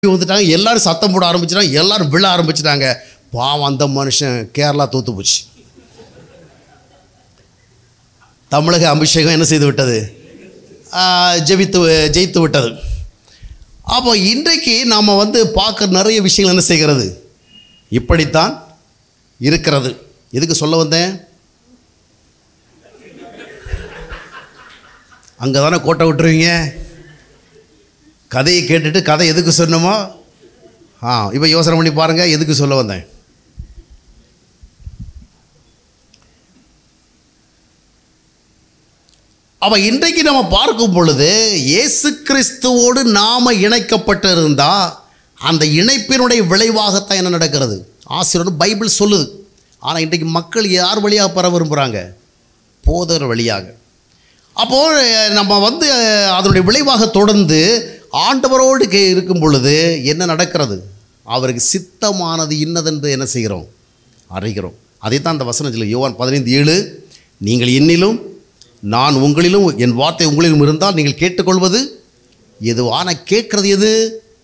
வந்துட்டாங்க எல்லாரும் சத்தம் போட ஆரம்பிச்சிட்டாங்க எல்லாரும் விழ ஆரம்பிச்சிட்டாங்க பாவம் அந்த மனுஷன் கேரளா தூத்து போச்சு தமிழக அபிஷேகம் என்ன செய்து விட்டது ஆஹ், ஜெபித்து ஜெயித்து விட்டது அப்போ இன்றைக்கு நாம் வந்து பார்க்க நிறைய விஷயங்கள் என்ன செய்கிறது இப்படித்தான் இருக்கிறது எதுக்கு சொல்ல வந்தேன் அங்கே தானே கோட்டை விட்டுருவீங்க கதையை கேட்டுட்டு கதை எதுக்கு சொன்னோமோ ஆ இப்போ யோசனை பண்ணி பாருங்கள் எதுக்கு சொல்ல வந்தேன் அப்போ இன்றைக்கு நம்ம பார்க்கும் பொழுது இயேசு கிறிஸ்துவோடு நாம் இணைக்கப்பட்டிருந்தா அந்த இணைப்பினுடைய விளைவாகத்தான் என்ன நடக்கிறது ஆசிரியர் பைபிள் சொல்லுது ஆனால் இன்றைக்கு மக்கள் யார் வழியாக பெற விரும்புகிறாங்க போதர் வழியாக அப்போது நம்ம வந்து அஹ், அதனுடைய விளைவாக தொடர்ந்து ஆண்டவரோடு கே இருக்கும் பொழுது என்ன நடக்கிறது அவருக்கு சித்தமானது இன்னதென்று என்ன செய்கிறோம் அறிகிறோம் அதைத்தான் அந்த வசனத்தில் யோவான் பதினைந்து ஏழு நீங்கள் என்னிலும் நான் உங்களிலும் என் வார்த்தை உங்களிலும் இருந்தால் நீங்கள் கேட்டுக்கொள்வது எது ஆனால் கேட்குறது எது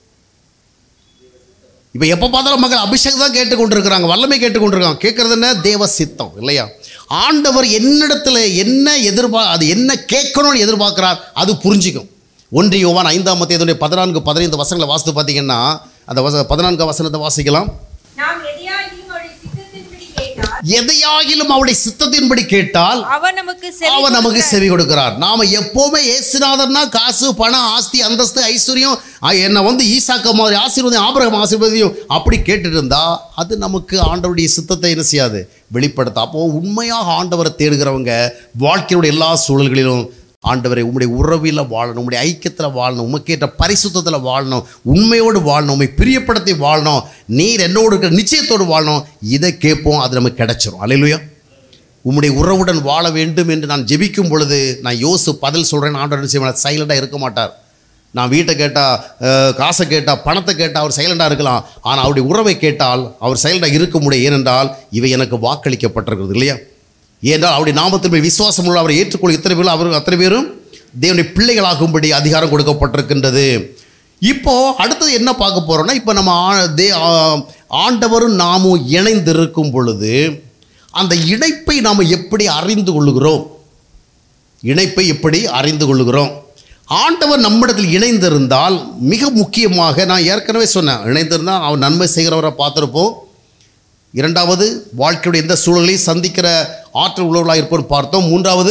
இப்போ எப்போ பார்த்தாலும் மக்கள் அபிஷேகம் தான் கேட்டுக்கொண்டிருக்கிறாங்க வல்லமை கேட்டுக்கொண்டிருக்காங்க கேட்குறது என்ன தேவ சித்தம் இல்லையா ஆண்டவர் என்னிடத்தில் என்ன எதிர்பார் அது என்ன கேட்கணும்னு எதிர்பார்க்கிறார் அது புரிஞ்சிக்கும் ஒன்று யோவான் ஐந்தாம் மத்தியதுடைய பதினான்கு பதினைந்து வசனங்களை வாசித்து பார்த்தீங்கன்னா அந்த வச பதினான்கு வசனத்தை வாசிக்கலாம் நாம் எதையாகிலும் அவருடைய சித்தத்தின்படி கேட்டால் எதையாகிலும் அவருடைய சித்தத்தின்படி கேட்டால் அவர் நமக்கு செவி அவர் நமக்கு கொடுக்க- செவி கொடுக்கிறார் நாம எப்பவுமே ஏசுநாதர்னா காசு பணம் ஆஸ்தி அந்தஸ்து ஐஸ்வர்யம் ஆ, என்னை வந்து ஈசாக்க மாதிரி ஆசீர்வதியும் ஆபிரகம் ஆசீர்வதியும் அப்படி கேட்டுட்டு இருந்தா அது நமக்கு ஆண்டவருடைய சித்தத்தை என்ன செய்யாது வெளிப்படுத்த அப்போ உண்மையாக ஆண்டவரை தேடுகிறவங்க வாழ்க்கையுடைய எல்லா சூழல்களிலும் ஆண்டவரை உம்முடைய உறவில் வாழணும் உம்முடைய ஐக்கியத்தில் வாழணும் உமக்கேற்ற பரிசுத்தத்தில் வாழணும் உண்மையோடு வாழணும் உண்மை பிரியப்படத்தை வாழணும் நீர் என்னோடு இருக்கிற நிச்சயத்தோடு வாழணும் இதை கேட்போம் அது நமக்கு கிடைச்சிரும் அல்லையா உம்முடைய உறவுடன் வாழ வேண்டும் என்று நான் ஜெபிக்கும் பொழுது நான் யோசு பதில் சொல்கிறேன் ஆண்டவர் என்ன செய்வார் சைலண்டாக இருக்க மாட்டார் நான் வீட்டை கேட்டால் காசை கேட்டால் பணத்தை கேட்டால் அவர் சைலண்டாக இருக்கலாம் ஆனால் அவருடைய உறவை கேட்டால் அவர் சைலண்டாக இருக்க முடியும் ஏனென்றால் இவை எனக்கு வாக்களிக்கப்பட்டிருக்கிறது இல்லையா ஏனென்றால் அவருடைய நாமத்தின் மேல் விசுவாசம் உள்ள அவரை ஏற்றுக்கொள்ள இத்தனை பேரும் அவர் அத்தனை பேரும் தேவனுடைய பிள்ளைகளாகும்படி அதிகாரம் கொடுக்கப்பட்டிருக்கின்றது இப்போ அடுத்தது என்ன பார்க்க போறோம்னா இப்போ நம்ம ஆ- தே ஆ- ஆண்டவரும் நாமும் இணைந்திருக்கும் பொழுது அந்த இணைப்பை நாம் எப்படி அறிந்து கொள்ளுகிறோம் இணைப்பை எப்படி அறிந்து கொள்ளுகிறோம் ஆண்டவர் நம்மிடத்தில் இணைந்திருந்தால் மிக முக்கியமாக நான் ஏற்கனவே சொன்னேன் இணைந்திருந்தால் அவன் நன்மை செய்கிறவரை பார்த்துருப்போம் இரண்டாவது வாழ்க்கையுடைய எந்த சூழலையும் சந்திக்கிற ஆற்றல் உள்ளவர்களாக இருப்போம் பார்த்தோம் மூன்றாவது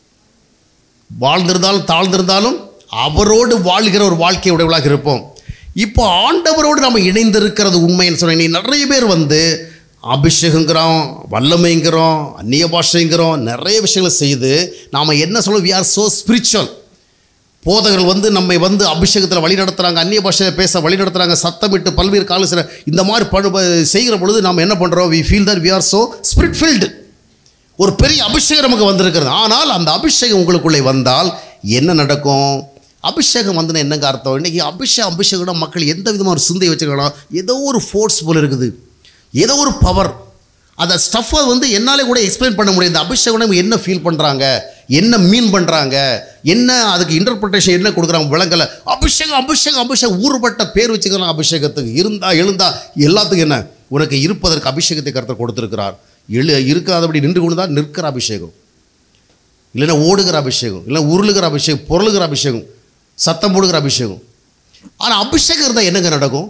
வாழ்ந்திருந்தாலும் தாழ்ந்திருந்தாலும் அவரோடு வாழ்கிற ஒரு வாழ்க்கை உடையவளாக இருப்போம் இப்போ ஆண்டவரோடு நம்ம இணைந்திருக்கிறது உண்மைன்னு சொன்னேன் நீ நிறைய பேர் வந்து அபிஷேகங்கிறோம் வல்லமைங்கிறோம் அந்நிய பாஷைங்கிறோம் நிறைய விஷயங்களை செய்து நாம் என்ன சொல்ல வி ஆர் ஸோ ஸ்பிரிச்சுவல் போதகர்கள் வந்து நம்மை வந்து அபிஷேகத்தில் வழி நடத்துகிறாங்க அந்நிய பாஷையில் பேச வழி நடத்துகிறாங்க சத்தமிட்டு பல்வேறு காலத்தில் இந்த மாதிரி படு செய்கிற பொழுது நாம் என்ன பண்ணுறோம் we feel that we are so spirit filled ஒரு பெரிய அபிஷேகம் நமக்கு வந்திருக்கிறது ஆனால் அந்த அபிஷேகம் உங்களுக்குள்ளே வந்தால் என்ன நடக்கும் அபிஷேகம் வந்து என்னங்க அர்த்தம் இன்றைக்கி அபிஷேகம் அபிஷேகம்னா மக்கள் எந்த விதமான ஒரு சிந்தை வச்சுக்கலாம் ஏதோ ஒரு ஃபோர்ஸ் போல் இருக்குது ஏதோ ஒரு பவர் அந்த ஸ்டஃப்பை வந்து என்னாலே கூட எக்ஸ்பிளைன் பண்ண முடியாது இந்த அபிஷேகம் என்ன ஃபீல் பண்ணுறாங்க என்ன மீன் பண்ணுறாங்க என்ன அதுக்கு இன்டர்பிரிட்டேஷன் என்ன கொடுக்குறாங்க விளங்கலை அபிஷேகம் அபிஷேகம் அபிஷேகம் ஊறுபட்ட பேர் வச்சுக்கலாம் அபிஷேகத்துக்கு இருந்தா எழுந்தா எல்லாத்துக்கும் என்ன உனக்கு இருப்பதற்கு அபிஷேகத்தை கருத்தர் கொடுத்துருக்கிறார் எழு இருக்காதபடி நின்று கொண்டு தான் நிற்கிற அபிஷேகம் இல்லைன்னா ஓடுகிற அபிஷேகம் இல்லை உருளுகிற அபிஷேகம் பொருளுகிற அபிஷேகம் சத்தம் போடுகிற அபிஷேகம் ஆனால் அபிஷேகம் இருந்தால் என்னங்க நடக்கும்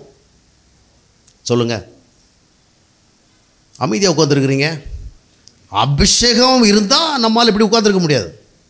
சொல்லுங்க அமைதியாக உட்காந்துருக்குறீங்க அபிஷேகம் இருந்தால் நம்மால் இப்படி உட்காந்துருக்க முடியாது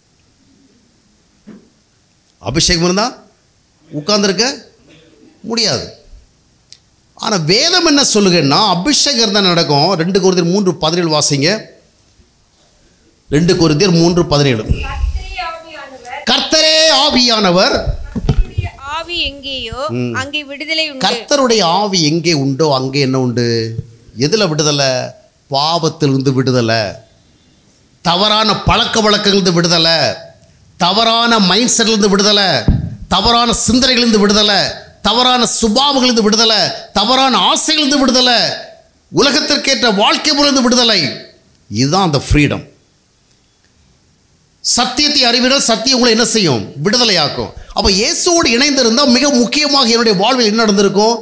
அபிஷேகம் இருந்தால் உட்கார்ந்திருக்க முடியாது ஆனால் வேதம் என்ன சொல்லுங்கன்னா அபிஷேகம் இருந்தால் நடக்கும் ரெண்டு குருதியர் மூன்று பதினேழு வாசிங்க ரெண்டு குருதியர் மூன்று பதினேழு கர்த்தரே ஆவியானவர் கர்த்தரே ஆவியானவர் கர்த்தருடைய ஆவி எங்கேயோ அங்கே விடுதலை உண்டு கர்த்தருடைய ஆவி எங்கே உண்டோ அங்கே என்ன உண்டு எதில் விடுதலை பாவத்திலிருந்து விடுதலை தவறான பழக்க வழக்கங்களிலிருந்து விடுதலை தவறான மைண்ட் செட்லேருந்து விடுதலை தவறான சிந்தனைகளிலிருந்து விடுதலை தவறான சுபாவங்களிலிருந்து விடுதலை தவறான ஆசைகளிலிருந்து விடுதலை உலகத்திற்கேற்ற வாழ்க்கை முறையிலிருந்து விடுதலை இதுதான் அந்த ஃப்ரீடம் சத்தியத்தை அறிவினால் சத்தியம் உங்களை என்ன செய்யும் விடுதலையாக்கும் அப்ப இயேசுவோடு இணைந்திருந்தா மிக முக்கியமாக என்னுடைய வாழ்வில் என்ன நடந்திருக்கும்